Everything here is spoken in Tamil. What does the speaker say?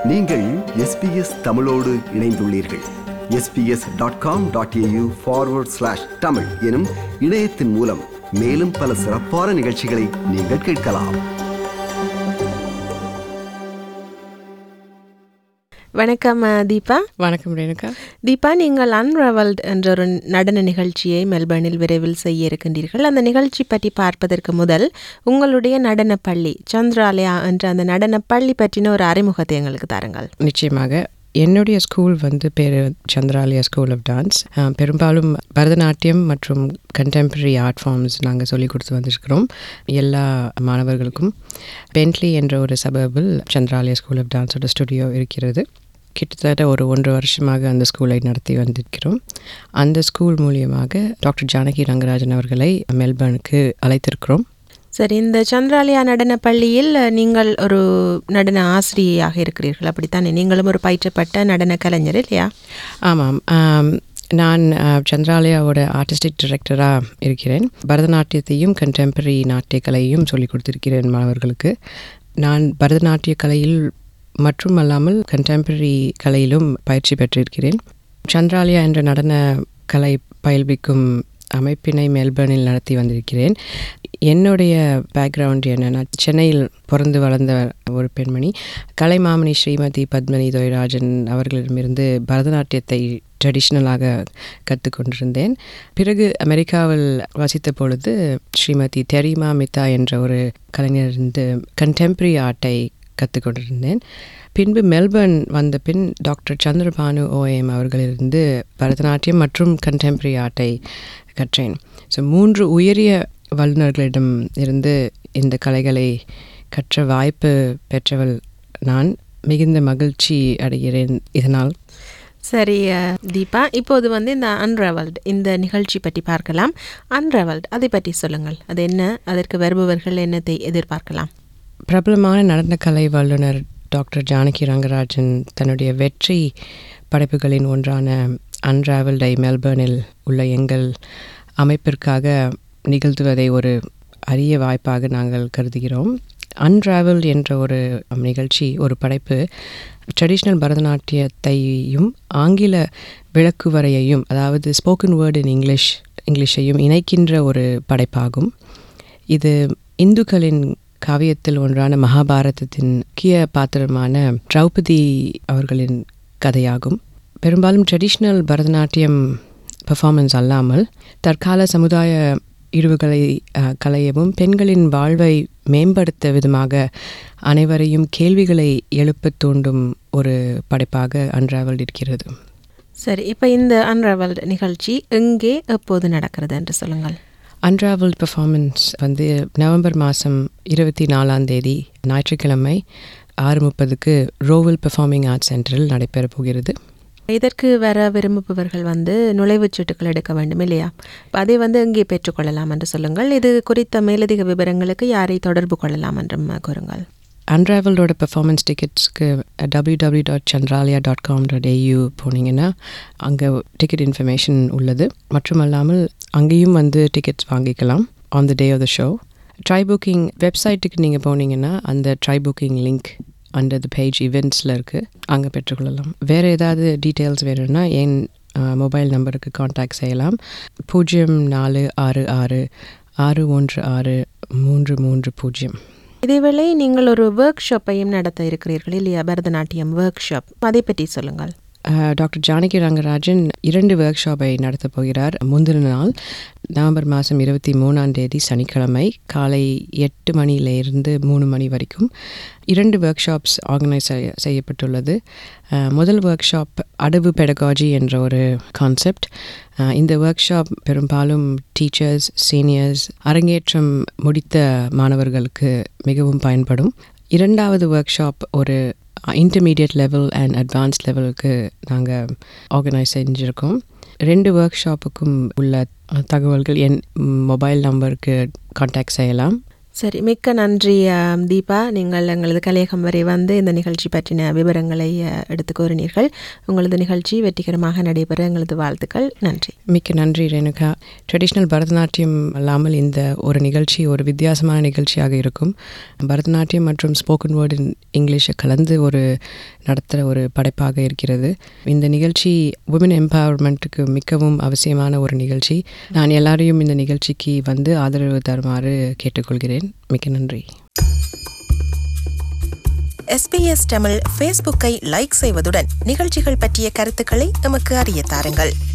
நீங்கள் எஸ்பிஎஸ் தமிழோடு இணைந்துள்ளீர்கள் SBS dot com dot AU forward slash Tamil எனும் இணையத்தின் மூலம் மேலும் பல சிறப்பான நிகழ்ச்சிகளை நீங்கள் கேட்கலாம் வணக்கம் அஹ், தீபா வணக்கம் ரேணுகா தீபா நீங்கள் அன்ரவல்ட் என்ற ஒரு நடன நிகழ்ச்சியை மெல்பர்னில் விரைவில் செய்ய இருக்கின்றீர்கள் அந்த நிகழ்ச்சி பற்றி பார்ப்பதற்கு முதல் உங்களுடைய நடன பள்ளி சந்திராலயா என்ற அந்த நடன பள்ளி பற்றின ஒரு அறிமுகத்தை எங்களுக்கு தாருங்கள் நிச்சயமாக என்னுடைய ஸ்கூல் வந்து பேர் சந்திராலயா ஸ்கூல் ஆஃப் டான்ஸ் பெரும்பாலும் பரதநாட்டியம் மற்றும் கண்டெம்பரரி ஆர்ட் ஃபார்ம்ஸ் நாங்கள் சொல்லிக் கொடுத்து வந்திருக்கிறோம் எல்லா மாணவர்களுக்கும் பென்ட்லி என்ற ஒரு சபபில் சந்திராலயா ஸ்கூல் ஆஃப் டான்ஸோட ஸ்டுடியோ இருக்கிறது கிட்டத்தட்ட ஒரு ஒன்றரை வருஷமாக அந்த ஸ்கூலை நடத்தி வந்திருக்கிறோம் அந்த ஸ்கூல் மூலியமாக டாக்டர் ஜானகி ரங்கராஜன் அவர்களை மெல்பர்னுக்கு அழைத்திருக்கிறோம் சரி இந்த சந்திராலயா நடன பள்ளியில் அஹ், நீங்கள் ஒரு நடன ஆசிரியையாக இருக்கிறீர்கள் அப்படித்தானே நீங்களும் ஒரு பயிற்றப்பட்ட நடன கலைஞர் இல்லையா ஆமாம் ஆம், நான் அ, சந்திராலயாவோட ஆர்டிஸ்டிக் டைரக்டராக இருக்கிறேன் பரதநாட்டியத்தையும் கண்டெம்பரரி நாட்டிய கலையையும் சொல்லிக் கொடுத்திருக்கிறேன் மாணவர்களுக்கு நான் பரதநாட்டிய கலையில் மற்றும் அல்லாமல் கண்டெம்பரரி கலையிலும் பயிற்சி பெற்றிருக்கிறேன் சந்திராலயா என்ற நடன கலை பயில்விக்கும் அமைப்பினை மெல்பர்னில் நடத்தி வந்திருக்கிறேன் என்னுடைய பேக்ரவுண்ட் என்னென்னா சென்னையில் பிறந்து வளர்ந்த ஒரு பெண்மணி கலைமாமணி ஸ்ரீமதி பத்மனி தொய்ராஜன் அவர்களிடமிருந்து பரதநாட்டியத்தை ட்ரெடிஷ்னலாக கற்றுக்கொண்டிருந்தேன் பிறகு அமெரிக்காவில் வசித்த பொழுது ஸ்ரீமதி தெரிமா மிதா என்ற ஒரு கலைஞரிருந்து கண்டெம்பரரி ஆர்ட்டை கற்றுக்கொண்டிருந்தேன் பின்பு மெல்பர்ன் வந்த பின் டாக்டர் சந்திரபானு ஓஎம் அவர்களிலிருந்து பரதநாட்டியம் மற்றும் கண்டெம்பரரி ஆர்ட்டை கற்றேன் ஸோ மூன்று உயரிய வல்லுநர்களிடம் இருந்து இந்த கலைகளை கற்ற வாய்ப்பு பெற்றவள் நான் மிகுந்த மகிழ்ச்சி அடைகிறேன் இதனால் சரி அஹ், தீபா இப்போது வந்து இந்த அன்ரவல்ட் இந்த நிகழ்ச்சி பற்றி பார்க்கலாம் அன்ரவல்ட் அதை பற்றி சொல்லுங்கள் அது என்ன அதற்கு வருபவர்கள் என்னத்தை எதிர்பார்க்கலாம் பிரபலமான நடனக்கலை வல்லுனர் டாக்டர் ஜானகி ரங்கராஜன் தன்னுடைய வெற்றி படைப்புகளின் ஒன்றான அன்ராவல்டை மெல்பர்னில் உள்ள எங்கள் அமைப்பிற்காக நிகழ்த்துவதை ஒரு அரிய வாய்ப்பாக நாங்கள் கருதுகிறோம் அன்ராவல் என்ற ஒரு நிகழ்ச்சி ஒரு படைப்பு ட்ரெடிஷ்னல் பரதநாட்டியத்தையும் ஆங்கில விளக்குவரையையும் அதாவது ஸ்போக்கன் வேர்டு இன் இங்கிலீஷ் இங்கிலீஷையும் இணைக்கின்ற ஒரு படைப்பாகும் இது இந்துக்களின் காவியத்தில் ஒன்றான மகாபாரதத்தின் முக்கிய பாத்திரமான திரௌபதி அவர்களின் கதையாகும் பெரும்பாலும் ட்ரெடிஷ்னல் பரதநாட்டியம் பெர்ஃபார்மன்ஸ் அல்லாமல் தற்கால சமுதாய இழிவுகளை அஹ், களையவும் பெண்களின் வாழ்வை மேம்படுத்த விதமாக அனைவரையும் கேள்விகளை எழுப்பத் தூண்டும் ஒரு படைப்பாக அன்றாவல் இருக்கிறது சரி இப்போ இந்த அன்ரவல்ட் நிகழ்ச்சி எங்கே எப்போது நடக்கிறது என்று சொல்லுங்கள் அன்ராவல் பெர்ஃபார்மன்ஸ் வந்து நவம்பர் மாதம் இருபத்தி நாலாம் தேதி ஞாயிற்றுக்கிழமை ஆறு முப்பதுக்கு ரோவல் பெர்ஃபார்மிங் ஆர்ட்ஸ் சென்டரில் நடைபெறப் போகிறது இதற்கு வர விரும்புபவர்கள் வந்து நுழைவுச் சீட்டுகள் எடுக்க வேண்டும் இல்லையா அப்ப அதை வந்து எங்கே பெற்றுக்கொள்ளலாம் என்று சொல்லுங்கள் இது குறித்த மேலதிக விவரங்களுக்கு யாரை தொடர்பு கொள்ளலாம் என்றும் கூறுங்கள் அன்ராவலோட பெர்ஃபார்மன்ஸ் டிக்கெட்ஸ்க்கு W W dot Chandralaya dot com dot AU போனீங்கன்னா அங்கே டிக்கெட் இன்ஃபர்மேஷன் உள்ளது மட்டுமல்லாமல் அங்கேயும் வந்து டிக்கெட்ஸ் வாங்கிக்கலாம் on the day of the show try booking வெப்சைட்டுக்கு நீங்கள் போனீங்கன்னா அந்த try booking link under the page இவெண்ட்ஸில் இருக்குது அங்கே பெற்றுக்கொள்ளலாம் வேறு ஏதாவது டீட்டெயில்ஸ் வேணும்னா என் மொபைல் நம்பருக்கு காண்டாக்ட் செய்யலாம் பூஜ்ஜியம் நாலு ஆறு ஆறு ஆறு ஒன்று ஆறு மூன்று மூன்று பூஜ்ஜியம் இதேவேளை நீங்கள் ஒரு ஒர்க் ஷாப்பையும் நடத்த இருக்கிறீர்கள் இல்லையா பரதநாட்டியம் ஒர்க் ஷாப் அதை பற்றி சொல்லுங்கள் அஹ், டாக்டர் ஜானகி ரங்கராஜன் இரண்டு ஒர்க் ஷாப்பை நடத்தப் போகிறார் முந்தின நாள் நவம்பர் மாதம் இருபத்தி மூணாம் தேதி சனிக்கிழமை காலை எட்டு மணியிலிருந்து மூணு மணி வரைக்கும் இரண்டு ஒர்க் ஷாப்ஸ் ஆர்கனைஸ் செய்யப்பட்டுள்ளது அஹ், முதல் ஒர்க் ஷாப் அடவு பெடகாஜி என்ற ஒரு கான்செப்ட் இந்த ஒர்க் ஷாப் பெரும்பாலும் டீச்சர்ஸ் சீனியர்ஸ் அரங்கேற்றம் முடித்த மாணவர்களுக்கு மிகவும் பயன்படும் இரண்டாவது ஒர்க் ஷாப் ஒரு இன்டர்மீடியட் லெவல் அண்ட் அட்வான்ஸ் லெவலுக்கு நாங்கள் ஆர்கனைஸ் செஞ்சுருக்கோம் ரெண்டு ஒர்க் ஷாப்புக்கும் உள்ள தகவல்கள் என் மொபைல் நம்பருக்கு காண்டாக்ட் செய்யலாம் சரி மிக்க நன்றி ஆம், தீபா நீங்கள் எங்களது கலையகம் வரை வந்து இந்த நிகழ்ச்சி பற்றின விவரங்களை அஹ், எடுத்துக் கூறினீர்கள் உங்களது நிகழ்ச்சி வெற்றிகரமாக நடைபெற எங்களது வாழ்த்துக்கள் நன்றி மிக்க நன்றி ரேணுகா ட்ரெடிஷ்னல் பரதநாட்டியம் அல்லாமல் இந்த ஒரு நிகழ்ச்சி ஒரு வித்தியாசமான நிகழ்ச்சியாக இருக்கும் பரதநாட்டியம் மற்றும் ஸ்போக்கன் வேர்டு இங்கிலீஷை கலந்து ஒரு நடத்துகிற ஒரு படைப்பாக இருக்கிறது இந்த நிகழ்ச்சி உமன் எம்பவர்மெண்ட்டுக்கு மிகவும் அவசியமான ஒரு நிகழ்ச்சி நான் எல்லாரையும் இந்த நிகழ்ச்சிக்கு வந்து ஆதரவு தருமாறு கேட்டுக்கொள்கிறேன் மிக்க நன்றி எஸ்பிஎஸ் தமிழ் ஃபேஸ்புக்கை லைக் செய்வதுடன் நிகழ்ச்சிகள் பற்றிய கருத்துக்களை எமக்கு அறிய தாருங்கள்